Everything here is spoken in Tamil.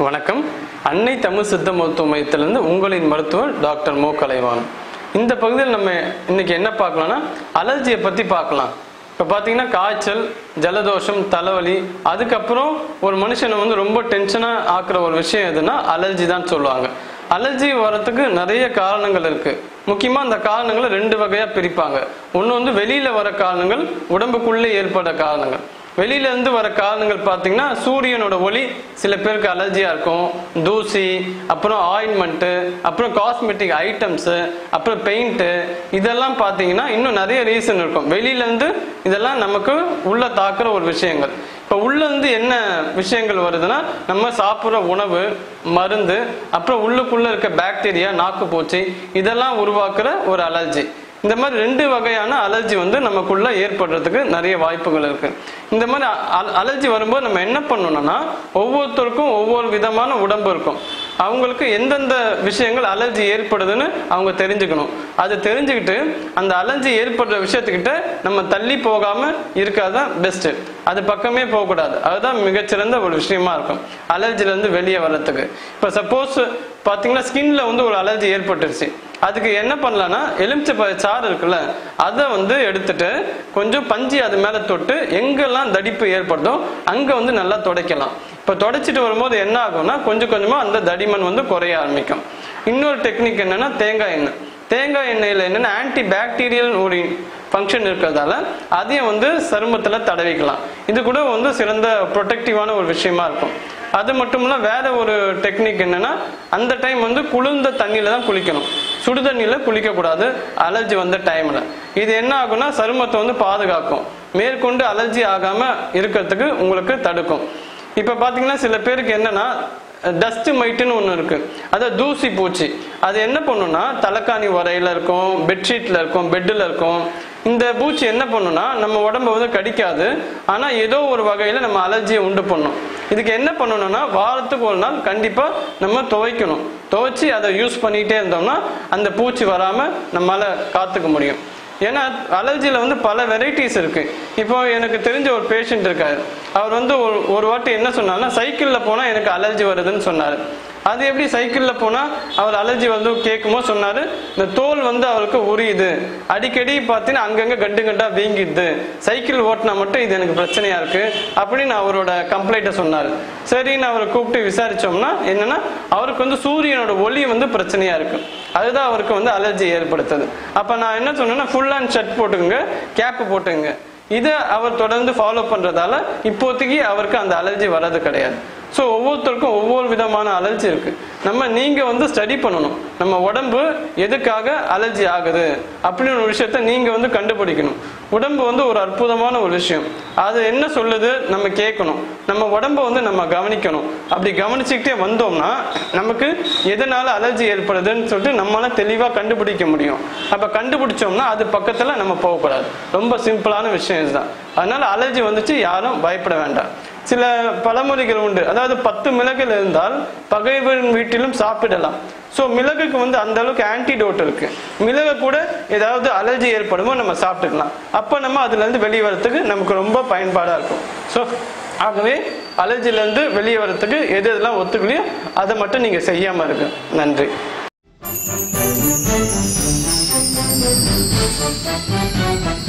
வணக்கம் அன்னை தமிழ் சித்த மருத்துவ மையத்திலிருந்து உங்களின் மருத்துவர் டாக்டர் மோ கலைவாணன் இந்த பகுதியில் நம்ம இன்னைக்கு என்ன பார்க்கலாம்னா அலர்ஜியை பற்றி பார்க்கலாம் இப்போ பார்த்தீங்கன்னா காய்ச்சல் ஜலதோஷம் தலைவலி அதுக்கப்புறம் ஒரு மனுஷனை வந்து ரொம்ப டென்ஷனாக ஆக்குற ஒரு விஷயம் எதுனா அலர்ஜி தான் சொல்லுவாங்க அலர்ஜி வரத்துக்கு நிறைய காரணங்கள் இருக்கு முக்கியமா அந்த காரணங்களை ரெண்டு வகையா பிரிப்பாங்க ஒன்று வந்து வெளியில வர காரணங்கள் உடம்புக்குள்ளே ஏற்பட காரணங்கள் வெளியில இருந்து வர காரணங்கள் பார்த்தீங்கன்னா சூரியனோட ஒளி சில பேருக்கு அலர்ஜியா இருக்கும் தூசி அப்புறம் ஆயின்மெண்ட்டு அப்புறம் காஸ்மெட்டிக் ஐட்டம்ஸு அப்புறம் பெயிண்ட்டு இதெல்லாம் பார்த்தீங்கன்னா இன்னும் நிறைய ரீசன் இருக்கும் வெளியில இருந்து இதெல்லாம் நமக்கு உள்ள தாக்குற ஒரு விஷயங்கள் இப்போ உள்ள இருந்து என்ன விஷயங்கள் வருதுன்னா நம்ம சாப்பிட்ற உணவு மருந்து அப்புறம் உள்ளுக்குள்ள இருக்க பாக்டீரியா நாக்கு பூச்சி இதெல்லாம் உருவாக்குற ஒரு அலர்ஜி இந்த மாதிரி ரெண்டு வகையான அலர்ஜி வந்து நமக்குள்ள ஏற்படுறதுக்கு நிறைய வாய்ப்புகள் இருக்கு இந்த மாதிரி அ- அலர்ஜி வரும்போது நம்ம என்ன பண்ணணும்னா ஒவ்வொருத்தருக்கும் ஒவ்வொரு விதமான உடம்பு இருக்கும் அவங்களுக்கு எந்தெந்த விஷயங்கள் அலர்ஜி ஏற்படுதுன்னு அவங்க தெரிஞ்சுக்கணும் அது தெரிஞ்சுக்கிட்டு அந்த அலர்ஜி ஏற்படுற விஷயத்துக்கிட்ட நம்ம தள்ளி போகாம இருக்கிறது தான் பெஸ்ட் அது பக்கமே போகக்கூடாது அதுதான் மிகச்சிறந்த ஒரு விஷயமா இருக்கும் அலர்ஜில இருந்து வெளியே வர்றதுக்கு இப்போ சப்போஸ் பார்த்தீங்கன்னா ஸ்கின்ல வந்து ஒரு அலர்ஜி ஏற்பட்டுருச்சு அதுக்கு என்ன பண்ணலாம்னா எலுமிச்சை சாறு இருக்குல்ல அதை வந்து எடுத்துட்டு கொஞ்சம் பஞ்சு அது மேலே தொட்டு எங்கெல்லாம் தடிப்பு ஏற்படுதோ அங்கே வந்து நல்லா துடைக்கலாம் இப்போ துடைச்சிட்டு வரும்போது என்ன ஆகும்னா கொஞ்சம் கொஞ்சமாக அந்த தடிமன் வந்து குறைய ஆரம்பிக்கும் இன்னொரு டெக்னிக் என்னன்னா தேங்காய் எண்ணெய் தேங்காய் எண்ணெயில் என்னன்னா ஆன்டி பாக்டீரியல் ஒரு ஃபங்க்ஷன் இருக்கிறதால அதையும் வந்து சருமத்தில் தடவிக்கலாம் இது கூட வந்து சிறந்த ப்ரொடெக்டிவான ஒரு விஷயமா இருக்கும் அது மட்டும் இல்ல வேற ஒரு டெக்னிக் என்னன்னா அந்த டைம் வந்து குளிர்ந்த தண்ணியில தான் குளிக்கணும் சுடு தண்ணியில குளிக்க கூடாது அலர்ஜி வந்த டைம்ல இது என்ன ஆகும்னா சருமத்தை வந்து பாதுகாக்கும் மேற்கொண்டு அலர்ஜி ஆகாம இருக்கிறதுக்கு உங்களுக்கு தடுக்கும் இப்ப பாத்தீங்கன்னா சில பேருக்கு என்னன்னா டஸ்ட் மைட்டுன்னு ஒன்று இருக்கு அதாவது தூசி பூச்சி அது என்ன பண்ணும்னா தலைக்காணி வரையில இருக்கும் பெட்ஷீட்ல இருக்கும் பெட்டில் இருக்கும் இந்த பூச்சி என்ன பண்ணும்னா நம்ம உடம்ப வந்து கடிக்காது ஆனா ஏதோ ஒரு வகையில நம்ம அலர்ஜியை உண்டு பண்ணும் இதுக்கு என்ன பண்ணணும்னா வாரத்துக்கு ஒரு நாள் கண்டிப்பா நம்ம துவைக்கணும் துவைச்சி அதை யூஸ் பண்ணிட்டே இருந்தோம்னா அந்த பூச்சி வராம நம்மளால காத்துக்க முடியும் ஏன்னா அலர்ஜியில் வந்து பல வெரைட்டிஸ் இருக்கு இப்போ எனக்கு தெரிஞ்ச ஒரு பேஷண்ட் இருக்காரு அவர் வந்து ஒரு ஒரு வாட்டி என்ன சொன்னார்னா சைக்கிளில் போனால் எனக்கு அலர்ஜி வருதுன்னு சொன்னார் அது எப்படி சைக்கிளில் போனால் அவர் அலர்ஜி வந்து கேட்குமோ சொன்னார் இந்த தோல் வந்து அவருக்கு உரியுது அடிக்கடி பார்த்தீங்கன்னா அங்கங்கே கண்டு கண்டா வீங்கிடுது சைக்கிள் ஓட்டினா மட்டும் இது எனக்கு பிரச்சனையா இருக்கு அப்படின்னு அவரோட கம்ப்ளைண்ட்டை சொன்னார் சரின்னு அவரை கூப்பிட்டு விசாரிச்சோம்னா என்னன்னா அவருக்கு வந்து சூரியனோட ஒளி வந்து பிரச்சனையா இருக்கு அதுதான் அவருக்கு வந்து அலர்ஜி ஏற்படுத்துது அப்ப நான் என்ன சொன்னேன்னா ஃபுல் அண்ட் ஷர்ட் போட்டுங்க கேப் போட்டுங்க இதை அவர் தொடர்ந்து ஃபாலோ பண்றதால இப்போதைக்கு அவருக்கு அந்த அலர்ஜி வர்றது கிடையாது ஸோ ஒவ்வொருத்தருக்கும் ஒவ்வொரு விதமான அலர்ஜி இருக்கு நம்ம நீங்க வந்து ஸ்டடி பண்ணணும் நம்ம உடம்பு எதுக்காக அலர்ஜி ஆகுது அப்படின்னு ஒரு விஷயத்த நீங்க வந்து கண்டுபிடிக்கணும் உடம்பு வந்து ஒரு அற்புதமான ஒரு விஷயம் அது என்ன சொல்லுது நம்ம கேட்கணும் நம்ம உடம்ப வந்து நம்ம கவனிக்கணும் அப்படி கவனிச்சுக்கிட்டே வந்தோம்னா நமக்கு எதனால அலர்ஜி ஏற்படுதுன்னு சொல்லிட்டு நம்மளால தெளிவா கண்டுபிடிக்க முடியும் அப்ப கண்டுபிடிச்சோம்னா அது பக்கத்துல நம்ம போகக்கூடாது ரொம்ப சிம்பிளான விஷயம் இதுதான் அதனால அலர்ஜி வந்துச்சு யாரும் பயப்பட வேண்டாம் சில பழமொழிகள் உண்டு அதாவது பத்து மிளகுகள் இருந்தால் பகைவரின் வீட்டிலும் சாப்பிடலாம் ஸோ மிளகுக்கு வந்து அந்த அளவுக்கு ஆன்டிடோட் இருக்கு மிளகு கூட ஏதாவது அலர்ஜி ஏற்படுமோ நம்ம சாப்பிட்டுக்கலாம் அப்போ நம்ம அதுல இருந்து வெளியே வரத்துக்கு நமக்கு ரொம்ப பயன்பாடா இருக்கும் ஸோ ஆகவே அலர்ஜில இருந்து வெளியே வரத்துக்கு எது எதெல்லாம் ஒத்துக்கலையோ அதை மட்டும் நீங்க செய்யாம இருக்கு நன்றி Thank you.